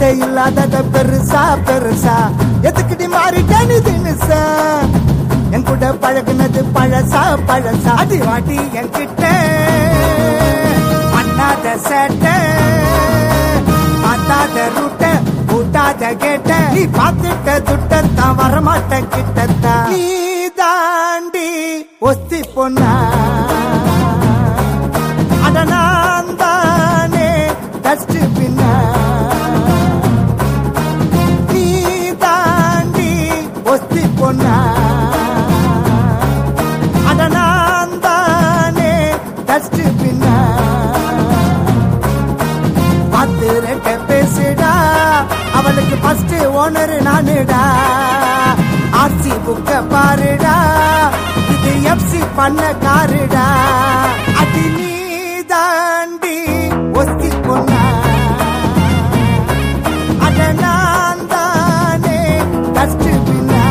இல்லாதத பெருசா பெருசா எதுக்குடி மாறிட்ட நீ தினுசா என் கூட பழகுனது பழசா பழசா அடி வாட்டி என்கிட்ட பண்ணாத சேட்டை பார்த்தாத ரூட்ட கூட்டாத கேட்ட நீ பார்த்துட்ட துட்டத்தான் வரமாட்ட கிட்டத்தான் நீ தாண்டி ஒத்தி பொண்ணா அட நான் தானே டஸ்ட் பின்னா நீ தாண்டி ஒத்தி பொண்ணா அட நான் தானே டஸ்ட் பின்னா பார்த்து ரெட்ட பேசுடா அவளுக்கு ஃபர்ஸ்ட் ஓனர் நானுடா ஆர்சி புக்க பாருடா இது எஃப்சி பண்ண காருடா அடி நீ தாண்டி ஒத்தி பொண்ணா அட நான் தானே டஸ்ட் பின்னா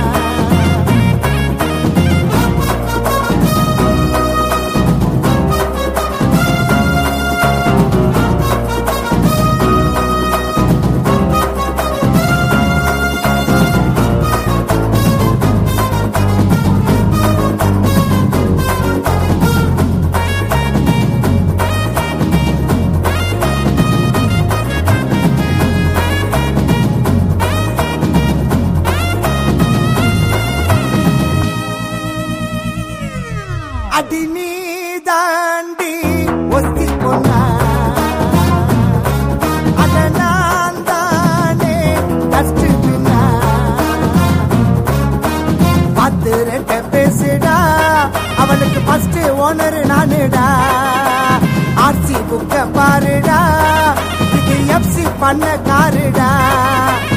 அடி நீ தாண்டி ஒத்தி பொண்ணா அட நான் தானே டஸ்ட் பின்னா பார்த்து ரெட்ட பேசுடா அவளுக்கு ஃபர்ஸ்ட் ஓனர் நானுடா ஆர்சி புக்க பாருடா இது எஃப்சி பண்ண காருடா